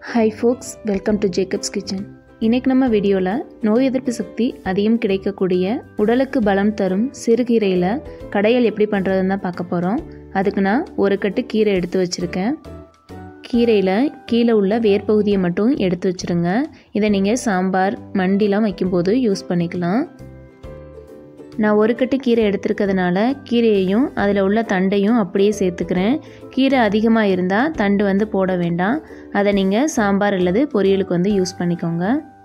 hi folks welcome to Jacob's kitchen இன்னைக்கு நம்ம வீடியோவில் நோய் எதிர்ப்பு சக்தி அதிகம் கிடைக்கக்கூடிய உடலுக்கு பலம் தரும் சிறுகீரையில் கடையல் எப்படி பண்ணுறதுன்னு தான் பார்க்க போகிறோம் அதுக்கு நான் ஒரு கட்டு கீரை எடுத்து வச்சுருக்கேன் கீரையில் கீழே உள்ள வேர்பகுதியை மட்டும் எடுத்து வச்சுருங்க இதை நீங்கள் சாம்பார் மண்டிலாம் வைக்கும்போது யூஸ் பண்ணிக்கலாம் நான் ஒரு கட்டு கீரை எடுத்துருக்கிறதுனால கீரையையும் அதில் உள்ள தண்டையும் அப்படியே சேர்த்துக்கிறேன் கீரை அதிகமாக இருந்தால் தண்டு வந்து போட வேண்டாம் அதை நீங்கள் சாம்பார் அல்லது பொரியலுக்கு வந்து யூஸ் பண்ணிக்கோங்க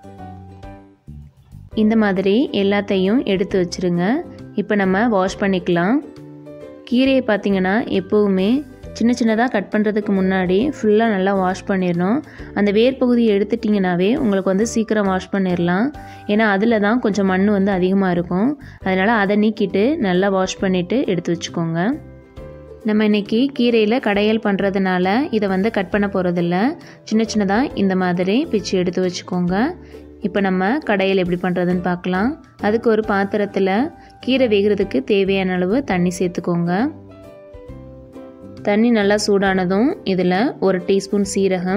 இந்த மாதிரி எல்லாத்தையும் எடுத்து வச்சுருங்க இப்போ நம்ம வாஷ் பண்ணிக்கலாம் கீரையை பார்த்திங்கன்னா எப்போவுமே சின்ன சின்னதாக கட் பண்ணுறதுக்கு முன்னாடி ஃபுல்லாக நல்லா வாஷ் பண்ணிடணும் அந்த வேர் பகுதியை எடுத்துட்டிங்கனாவே உங்களுக்கு வந்து சீக்கிரம் வாஷ் பண்ணிடலாம் ஏன்னா அதில் தான் கொஞ்சம் மண் வந்து அதிகமாக இருக்கும் அதனால் அதை நீக்கிட்டு நல்லா வாஷ் பண்ணிவிட்டு எடுத்து வச்சுக்கோங்க நம்ம இன்றைக்கி கீரையில் கடையல் பண்ணுறதுனால இதை வந்து கட் பண்ண போகிறதில்ல சின்ன சின்னதாக இந்த மாதிரி பிச்சு எடுத்து வச்சுக்கோங்க இப்போ நம்ம கடையில் எப்படி பண்ணுறதுன்னு பார்க்கலாம் அதுக்கு ஒரு பாத்திரத்தில் கீரை வேகிறதுக்கு தேவையான அளவு தண்ணி சேர்த்துக்கோங்க தண்ணி நல்லா சூடானதும் இதில் ஒரு டீஸ்பூன் சீரகம்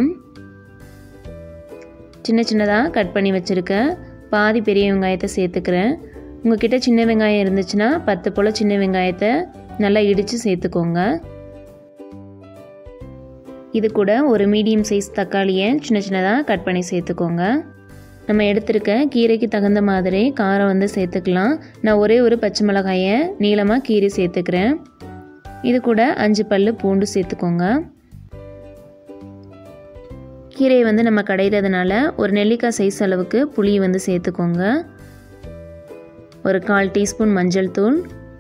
சின்ன சின்னதாக கட் பண்ணி வச்சுருக்க பாதி பெரிய வெங்காயத்தை சேர்த்துக்கிறேன் உங்ககிட்ட சின்ன வெங்காயம் இருந்துச்சுன்னா பத்து போல் சின்ன வெங்காயத்தை நல்லா இடித்து சேர்த்துக்கோங்க இது கூட ஒரு மீடியம் சைஸ் தக்காளியை சின்ன சின்னதாக கட் பண்ணி சேர்த்துக்கோங்க நம்ம எடுத்திருக்க கீரைக்கு தகுந்த மாதிரி காரம் வந்து சேர்த்துக்கலாம் நான் ஒரே ஒரு பச்சை மிளகாயை நீளமாக கீரை சேர்த்துக்கிறேன் இது கூட அஞ்சு பல் பூண்டு சேர்த்துக்கோங்க கீரையை வந்து நம்ம கடையிறதுனால ஒரு நெல்லிக்காய் சைஸ் அளவுக்கு புளி வந்து சேர்த்துக்கோங்க ஒரு கால் டீஸ்பூன் மஞ்சள் தூள்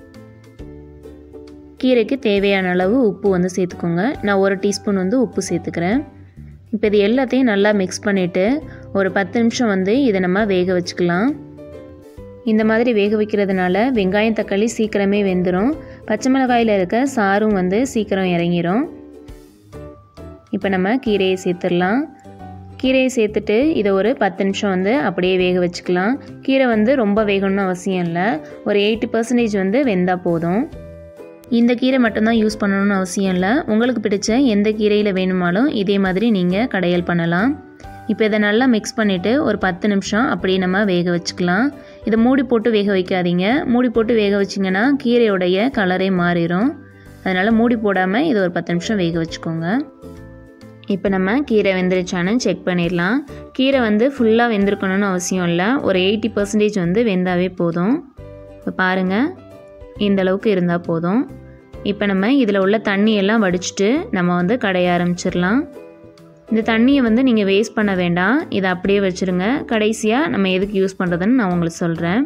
கீரைக்கு தேவையான அளவு உப்பு வந்து சேர்த்துக்கோங்க நான் ஒரு டீஸ்பூன் வந்து உப்பு சேர்த்துக்கிறேன் இப்போ இது எல்லாத்தையும் நல்லா மிக்ஸ் பண்ணிவிட்டு ஒரு பத்து நிமிஷம் வந்து இதை நம்ம வேக வச்சுக்கலாம் இந்த மாதிரி வேக வைக்கிறதுனால வெங்காயம் தக்காளி சீக்கிரமே வெந்துடும் பச்சை மிளகாயில் இருக்க சாரும் வந்து சீக்கிரம் இறங்கிரும் இப்போ நம்ம கீரையை சேர்த்துடலாம் கீரையை சேர்த்துட்டு இதை ஒரு பத்து நிமிஷம் வந்து அப்படியே வேக வச்சுக்கலாம் கீரை வந்து ரொம்ப வேகணும்னு அவசியம் இல்லை ஒரு எயிட்டி பர்சன்டேஜ் வந்து வெந்தால் போதும் இந்த கீரை மட்டும்தான் யூஸ் பண்ணணும்னு அவசியம் இல்லை உங்களுக்கு பிடிச்ச எந்த கீரையில் வேணுமாலும் இதே மாதிரி நீங்கள் கடையல் பண்ணலாம் இப்போ இதை நல்லா மிக்ஸ் பண்ணிவிட்டு ஒரு பத்து நிமிஷம் அப்படியே நம்ம வேக வச்சுக்கலாம் இதை மூடி போட்டு வேக வைக்காதீங்க மூடி போட்டு வேக வச்சிங்கன்னா கீரையோடைய கலரே மாறிடும் அதனால் மூடி போடாமல் இதை ஒரு பத்து நிமிஷம் வேக வச்சுக்கோங்க இப்போ நம்ம கீரை வெந்துருச்சான்னு செக் பண்ணிடலாம் கீரை வந்து ஃபுல்லாக வெந்திருக்கணும்னு அவசியம் இல்லை ஒரு எயிட்டி பர்சன்டேஜ் வந்து வெந்தாவே போதும் இப்போ பாருங்கள் இந்த அளவுக்கு இருந்தால் போதும் இப்போ நம்ம இதில் உள்ள தண்ணியெல்லாம் வடிச்சிட்டு நம்ம வந்து கடைய ஆரம்பிச்சிடலாம் இந்த தண்ணியை வந்து நீங்கள் வேஸ்ட் பண்ண வேண்டாம் இதை அப்படியே வச்சுருங்க கடைசியாக நம்ம எதுக்கு யூஸ் பண்ணுறதுன்னு நான் உங்களுக்கு சொல்கிறேன்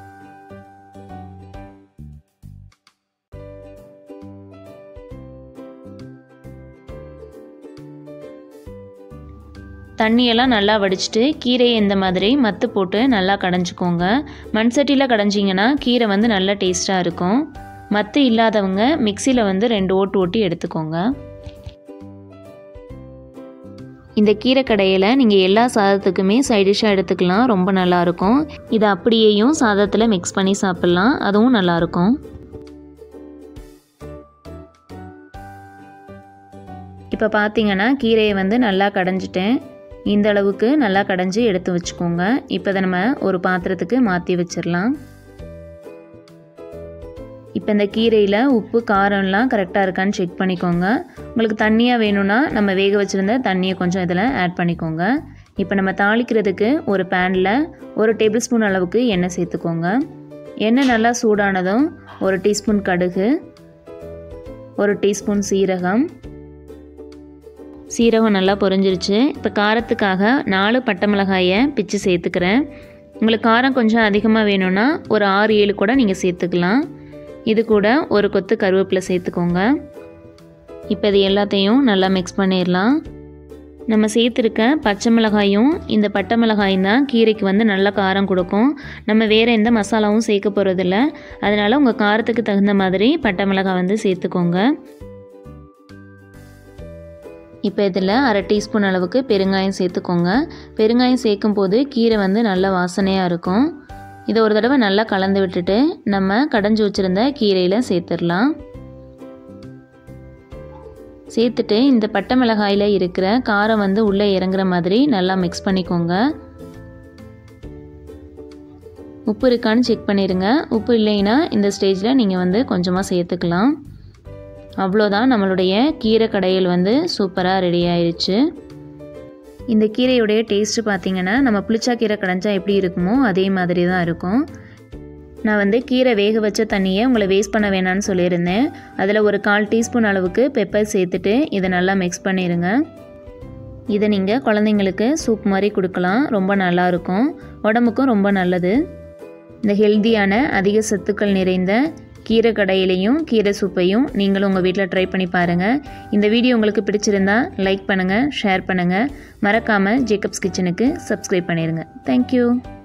தண்ணியெல்லாம் நல்லா வடிச்சிட்டு கீரையை இந்த மாதிரி மத்து போட்டு நல்லா கடைஞ்சிக்கோங்க மண் சட்டியில் கடைஞ்சிங்கன்னா கீரை வந்து நல்லா டேஸ்ட்டாக இருக்கும் மத்து இல்லாதவங்க மிக்சியில் வந்து ரெண்டு ஓட்டு ஓட்டி எடுத்துக்கோங்க இந்த கீரை கடையில் நீங்கள் எல்லா சாதத்துக்குமே சைடிஷாக எடுத்துக்கலாம் ரொம்ப நல்லாயிருக்கும் இதை அப்படியேயும் சாதத்தில் மிக்ஸ் பண்ணி சாப்பிட்லாம் அதுவும் நல்லாயிருக்கும் இப்போ பார்த்தீங்கன்னா கீரையை வந்து நல்லா கடைஞ்சிட்டேன் இந்த அளவுக்கு நல்லா கடைஞ்சி எடுத்து வச்சுக்கோங்க இப்போ இதை நம்ம ஒரு பாத்திரத்துக்கு மாற்றி வச்சிடலாம் இப்போ இந்த கீரையில் உப்பு காரம்லாம் கரெக்டாக இருக்கான்னு செக் பண்ணிக்கோங்க உங்களுக்கு தண்ணியாக வேணும்னா நம்ம வேக வச்சுருந்த தண்ணியை கொஞ்சம் இதில் ஆட் பண்ணிக்கோங்க இப்போ நம்ம தாளிக்கிறதுக்கு ஒரு பேனில் ஒரு டேபிள் ஸ்பூன் அளவுக்கு எண்ணெய் சேர்த்துக்கோங்க எண்ணெய் நல்லா சூடானதும் ஒரு டீஸ்பூன் கடுகு ஒரு டீஸ்பூன் சீரகம் சீரகம் நல்லா பொரிஞ்சிருச்சு இப்போ காரத்துக்காக நாலு பட்டை மிளகாயை பிச்சு சேர்த்துக்கிறேன் உங்களுக்கு காரம் கொஞ்சம் அதிகமாக வேணும்னா ஒரு ஆறு ஏழு கூட நீங்கள் சேர்த்துக்கலாம் இது கூட ஒரு கொத்து கருவேப்பிலை சேர்த்துக்கோங்க இப்போ இது எல்லாத்தையும் நல்லா மிக்ஸ் பண்ணிடலாம் நம்ம சேர்த்துருக்க பச்சை மிளகாயும் இந்த பட்டை மிளகாயும் தான் கீரைக்கு வந்து நல்ல காரம் கொடுக்கும் நம்ம வேறு எந்த மசாலாவும் சேர்க்க போகிறதில்ல அதனால் உங்கள் காரத்துக்கு தகுந்த மாதிரி பட்டை மிளகாய் வந்து சேர்த்துக்கோங்க இப்போ இதில் அரை டீஸ்பூன் அளவுக்கு பெருங்காயம் சேர்த்துக்கோங்க பெருங்காயம் சேர்க்கும் போது கீரை வந்து நல்ல வாசனையாக இருக்கும் இதை ஒரு தடவை நல்லா கலந்து விட்டுட்டு நம்ம கடைஞ்சி வச்சுருந்த கீரையில் சேர்த்துடலாம் சேர்த்துட்டு இந்த பட்டை மிளகாயில் இருக்கிற காரம் வந்து உள்ளே இறங்குற மாதிரி நல்லா மிக்ஸ் பண்ணிக்கோங்க உப்பு இருக்கான்னு செக் பண்ணிடுங்க உப்பு இல்லைன்னா இந்த ஸ்டேஜில் நீங்கள் வந்து கொஞ்சமாக சேர்த்துக்கலாம் அவ்வளோதான் நம்மளுடைய கீரை கடையில் வந்து சூப்பராக ரெடி ஆயிடுச்சு இந்த கீரையுடைய டேஸ்ட்டு பார்த்தீங்கன்னா நம்ம புளிச்சா கீரை கடைஞ்சா எப்படி இருக்குமோ அதே மாதிரி தான் இருக்கும் நான் வந்து கீரை வேக வச்ச தண்ணியை உங்களை வேஸ்ட் பண்ண வேணான்னு சொல்லியிருந்தேன் அதில் ஒரு கால் டீஸ்பூன் அளவுக்கு பெப்பர் சேர்த்துட்டு இதை நல்லா மிக்ஸ் பண்ணிடுங்க இதை நீங்கள் குழந்தைங்களுக்கு சூப் மாதிரி கொடுக்கலாம் ரொம்ப நல்லாயிருக்கும் உடம்புக்கும் ரொம்ப நல்லது இந்த ஹெல்த்தியான அதிக சத்துக்கள் நிறைந்த கீரை கடையிலையும் கீரை சூப்பையும் நீங்களும் உங்கள் வீட்டில் ட்ரை பண்ணி பாருங்கள் இந்த வீடியோ உங்களுக்கு பிடிச்சிருந்தா லைக் பண்ணுங்கள் ஷேர் பண்ணுங்கள் மறக்காமல் ஜேக்கப்ஸ் கிச்சனுக்கு சப்ஸ்கிரைப் பண்ணிடுங்க தேங்க்யூ